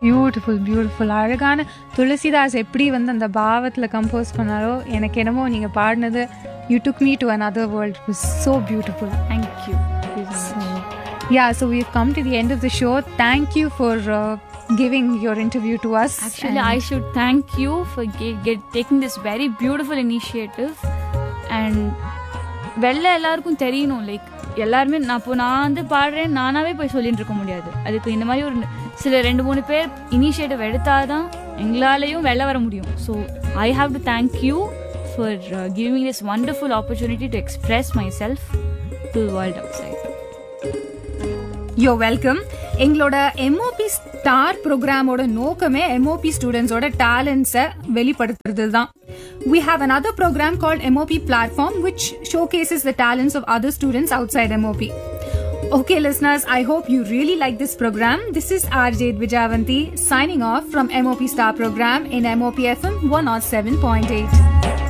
Beautiful beautiful அழகான துளசிதாஸ் எப்படி வந்து அந்த பாவத்தில் கம்போஸ் பண்ணாரோ எனக்கு என்னமோ நீங்கள் பாடினது you took me to another world was so beautiful thank you So, yeah, so we've come to the end of the show. Thank you for uh, giving your interview to us. Actually, I should thank you for ge- get, taking this very beautiful initiative and வெளில எல்லாருக்கும் தெரியணும் like எல்லாருமே நான் இப்போ நான் வந்து பாடுறேன் நானாவே போய் சொல்லிட்டு இருக்க முடியாது அதுக்கு இந்த மாதிரி ஒரு சில ரெண்டு மூணு பேர் இனிஷியேட்டிவ் எடுத்தாதான் எங்களாலையும் வெளில வர முடியும் so I have to thank you for giving this wonderful opportunity to express myself to world outside you're welcome எங்களோட எம்ஓபி ஸ்டார் ப்ரோக்ராமோட நோக்கமே எம்ஓபி ஸ்டூடெண்ட்ஸோட டேலண்ட்ஸை வெளிப்படுத்துறது தான் We have another program called MOP Platform, which showcases the talents of other students outside MOP. Okay, listeners, I hope you really like this program. This is RJ Vijavanti signing off from MOP Star Program in MOP FM 107.8.